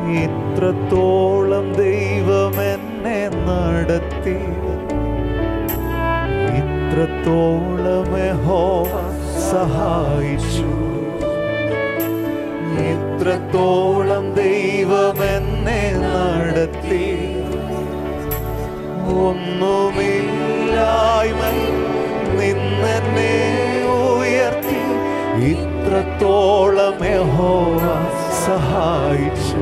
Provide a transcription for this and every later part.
ഇത്രത്തോളം ദൈവം എന്നെ നടത്തി ഇത്രത്തോളം യഹോവ സഹായിച്ചു ഇത്രത്തോളം ദൈവം എന്നെ നടത്തി ഒന്നുമില്ലായ്മ നിന്നെന്നെ ഉയർത്തി ഇത്രത്തോളം യഹോവ സഹായിച്ചു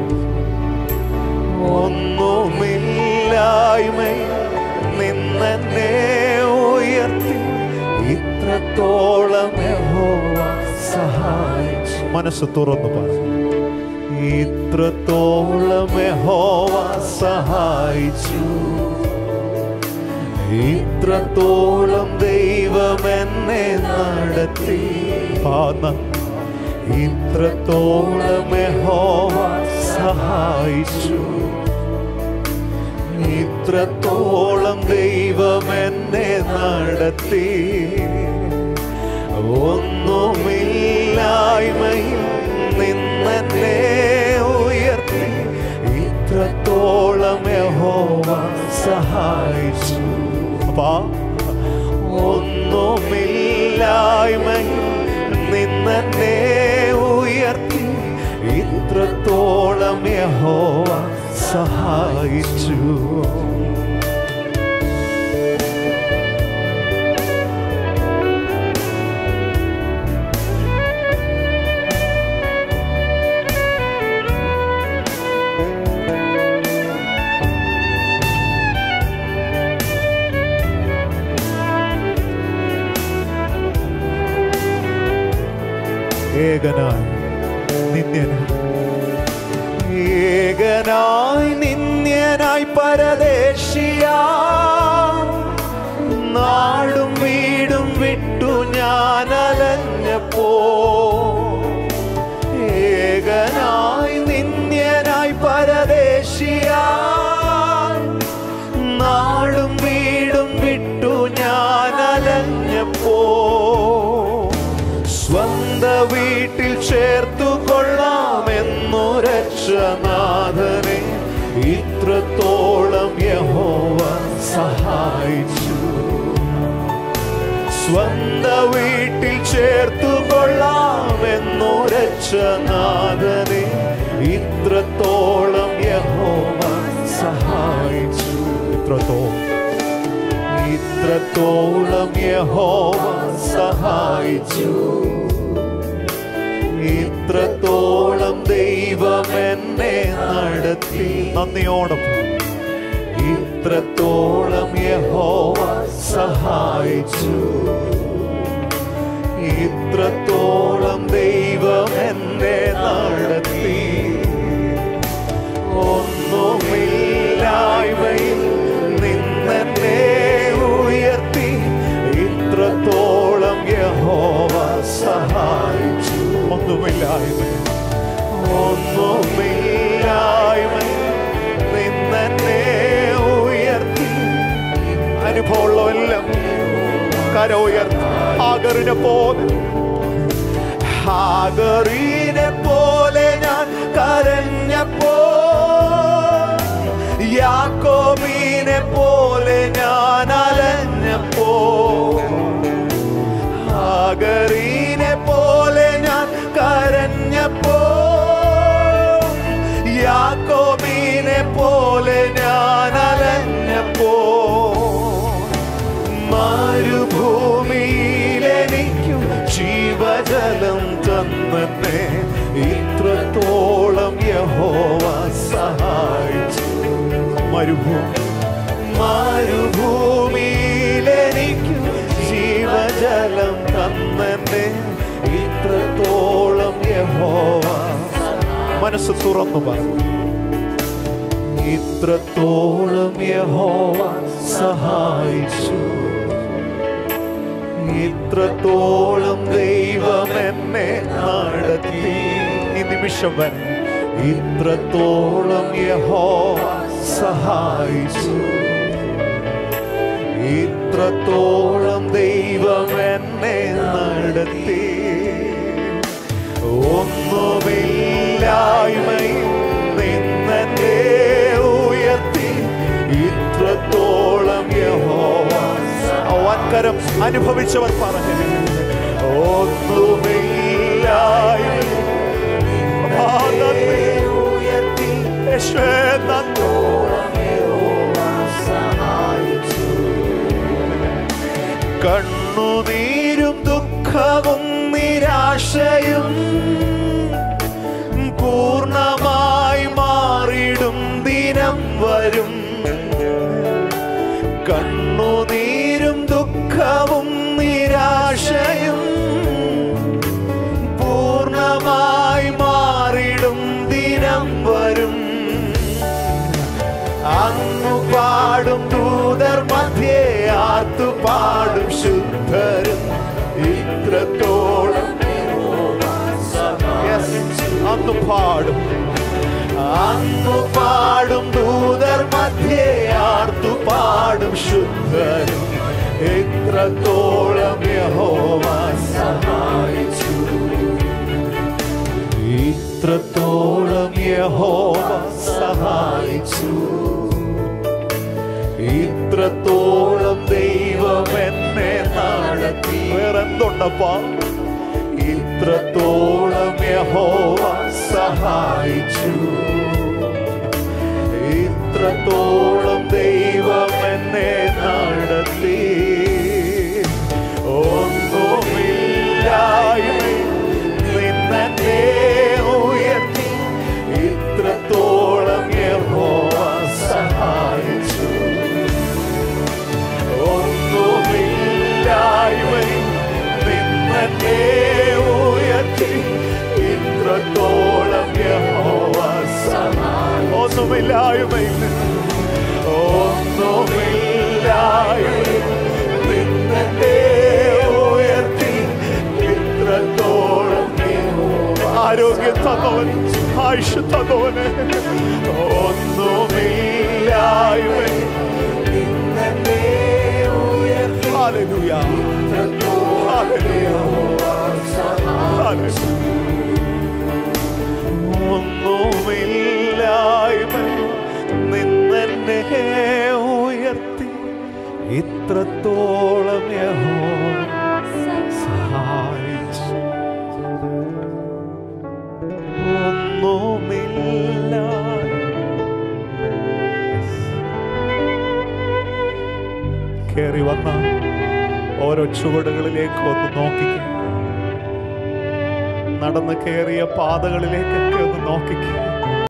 ഒന്നുമില്ലായ്മ നിന്നെന്നെ ഉയർത്തി ഇത്രത്തോളം യഹോവ സഹായിച്ചു മനസ്സ് തുറന്നു പറഞ്ഞു ഇത്രത്തോളം യഹോവ സഹായിച്ചു ഇത്രത്തോളം ദൈവം എന്നെ നടത്തി പാന്ന ഇത്രത്തോളം യഹോവ സഹായിച്ചു ഇത്രത്തോളം ദൈവം എന്നെ നടത്തി ഒന്നുമില്ലായ്മയിൽ നിന്നെന്നെ ഉയർത്തി ഇത്രത്തോളം യഹോവ സഹായിച്ചു അപ്പാ ഒന്നുമില്ലായ്മയിൽ നിന്നെന്നെ ഉയർത്തി ഇത്രത്തോളം യഹോവ സഹായിച്ചു ഏകനായി നിന്യനായി ഏകനായി നിന്യനായി പരദേശിയാ നാടും വീടും വിട്ടു ഞാൻ അലഞ്ഞപ്പോ ഏകനായി നിന്യനായി പരദേശിയാ നാടും വീടും വിട്ടു ഞാൻ അലഞ്ഞപ്പോ സ്വന്ത വീട്ടിൽ ചേർത്തു കൊള്ളാമെന്നു രക്ഷനാഥനെ ഇത്രത്തോളം യഹോവ സഹായിച്ചു സ്വന്ത വീട്ടിൽ ചേർത്തു കൊള്ളാമെന്നു രക്ഷനാഥനെ ഇത്രത്തോളം യഹോവ സഹായിച്ചു ഇത്രത്തോളം ഇത്രത്തോളം യഹോവ സഹായിച്ചു ഇത്രത്തോളം ദൈവം എന്നെ നടത്തി നന്ദിയോടെ ഇത്രത്തോളം യഹോവ സഹായിച്ചു ഇത്രത്തോളം ദൈവം എന്നെ നടത്തി ഒന്നുമില്ലായ്മയിൽ നിന്നെന്നെ ഉയർത്തി ഇത്രത്തോളം യഹോവ സഹായിച്ചു ഒന്നുമില്ലായ്മയിൽ ഒന്നുമില്ലായ്മയിൽ നിന്നെന്നെ ഉയർത്തി അനുഭവമുള്ളവെല്ലാം കര ഉയർത്തി ആഗറിനെ പോലെ ഹാഗറിനെ പോലെ ഞാൻ കരഞ്ഞപ്പോ യാക്കോബിനെ പോലെ ഞാൻ അലഞ്ഞപ്പോ ഹാഗറിനെ പോലെ ഞാൻ കരഞ്ഞപ്പോ യാക്കോബിനെ പോലെ ഞാൻ അലഞ്ഞപ്പോ മരുഭൂമിയിലെനിക്കും ജീവജലം തന്നെ ഇത്രത്തോളം യഹോവ സഹായിച്ചു മരുഭൂമി മരുഭൂമിയിലെനിക്കും ജീവജലം തന്നെ ഇത്രത്തോളം യഹോവ മനസ്സ് തുറന്നു പറഞ്ഞു ഇത്രത്തോളം യഹോവ സഹായിച്ചു ഇത്രത്തോളം ദൈവം എന്നെ നടത്തി ഈ നിമിഷം വരെ ഇത്രത്തോളം യഹോവ സഹായിച്ചു ഇത്രത്തോളം ദൈവം എന്നെ നടത്തി ഒന്നുമില്ലായ്മയിൽ ഭാരം അനുഭവിച്ചവർ പറഞ്ഞു കണ്ണുനീരും ദുഃഖവും നിരാശയും പൂർണ്ണമായി മാറിടും ദിനം വരും കണ്ണുനീരും ദുഃഖവും നിരാശയും പൂർണ്ണമായി മാറിടും ദിനം വരും അങ്ങു പാടും ദൂതർ മധ്യേ ആത്തു പാടും ശുദ്ധരും ഇത്രത്തോളം Yes, അന്ന് പാടും അന്നു പാടും ദൂതർ മധ്യേ ആർത്തു പാടും ശുദ്ധരും ഇത്രത്തോളം യഹോവ സഹായിച്ചു ഇത്രത്തോളം യഹോവ സഹായിച്ചു ഇത്രത്തോളം ദൈവം എന്നെ നടത്തി വേറെന്തുണ്ടപ്പാ ഇത്രത്തോളം യഹോവ സഹായിച്ചു ഇത്രത്തോളം ദൈവം എന്നെ നടത്തി ഒന്നുമില്ലായ്മ നിന്നെ ഉയർത്തി ഇത്രത്തോളം യഹോവ സഹായിച്ചു ഒന്നുമില്ലായ്മയും നിന്നെ ഉയർത്തി ഇത്രത്തോളം യഹോവ സഹായിച്ചു ഒന്നുമില്ലായ്മയിൽ നിന്ന് ഒന്നുമില്ലായ്മയും നിന്നെ ഉയർത്തി ഇത്രത്തോളം യഹോവ ആരോഗ്യം തന്നവൻ ആയുഷ് തന്നവന് ഒന്നുമില്ലായ്മയും Hallelujah. Hallelujah. Hallelujah. ഒന്നുമില്ലായ്മ നിന്നെ ഉയർത്തി ഇത്രത്തോളം യഹോവ സഹായിച്ചു ഒന്നുമില്ല കയറി വന്ന ഓരോ ചുവടുകളിലേക്ക് ഒന്ന് നോക്കിക്കുക നടന്ന് കയറിയ പാതകളിലേക്കൊക്കെ ഒന്ന് നോക്കിക്കുക